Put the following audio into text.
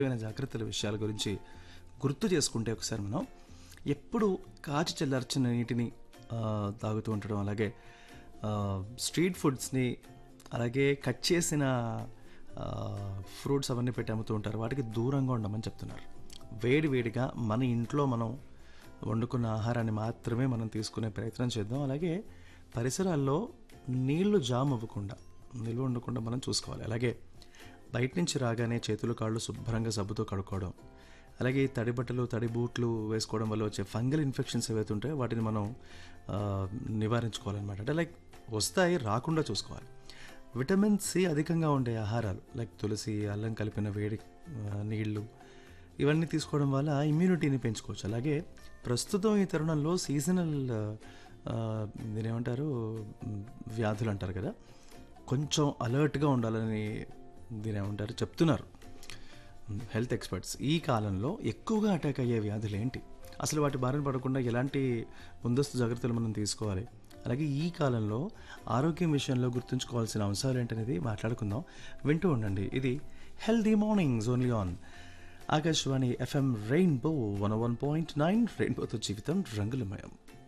ముఖ్యమైన జాగ్రత్తల విషయాల గురించి గుర్తు చేసుకుంటే ఒకసారి మనం ఎప్పుడు కాచి చల్లార్చిన నీటిని ఆ, తాగుతూ ఉండడం అలాగే ఆ, స్ట్రీట్ ఫుడ్స్ని అలాగే కట్ చేసిన ఆ, ఫ్రూట్స్ అవన్నీ పెట్టి అమ్ముతూ ఉంటారు వాటికి దూరంగా ఉండమని చెప్తున్నారు వేడి వేడిగా మన ఇంట్లో మనం వండుకున్న ఆహారాన్ని మాత్రమే మనం తీసుకునే ప్రయత్నం చేద్దాం అలాగే పరిసరాల్లో నీళ్లు జామ్ అవ్వకుండా నిల్వ ఉండకుండా మనం చూసుకోవాలి అలాగే బయట నుంచి రాగానే చేతులు కాళ్ళు శుభ్రంగా సబ్బుతో కడుక్కోవడం అలాగే ఈ తడి బట్టలు తడి బూట్లు వేసుకోవడం వల్ల వచ్చే ఫంగల్ ఇన్ఫెక్షన్స్ ఏవైతే ఉంటాయో వాటిని మనం ఆ, నివారించుకోవాలన్నమాట అంటే లైక్ వస్తాయి రాకుండా చూసుకోవాలి విటమిన్ సి అధికంగా ఉండే ఆహారాలు లైక్ తులసి అల్లం కలిపిన వేడి ఆ, నీళ్లు ఇవన్నీ తీసుకోవడం వల్ల ఇమ్యూనిటీని పెంచుకోవచ్చు అలాగే ప్రస్తుతం ఈ తరుణంలో సీజనల్ దీనేమంటారు మ్, వ్యాధులు అంటారు కదా కొంచెం అలర్ట్గా ఉండాలని దీనేమంటారు చెప్తున్నారు హెల్త్ ఎక్స్పర్ట్స్ ఈ కాలంలో ఎక్కువగా అటాక్ అయ్యే వ్యాధులు ఏంటి అసలు వాటి బారిన పడకుండా ఎలాంటి ముందస్తు జాగ్రత్తలు మనం తీసుకోవాలి అలాగే ఈ కాలంలో ఆరోగ్యం విషయంలో గుర్తుంచుకోవాల్సిన అంశాలు ఏంటనేది మాట్లాడుకుందాం వింటూ ఉండండి ఇది healthy mornings only on Akashvani FM rainbow one one point nine రెయిన్బోతో జీవితం రంగులమయం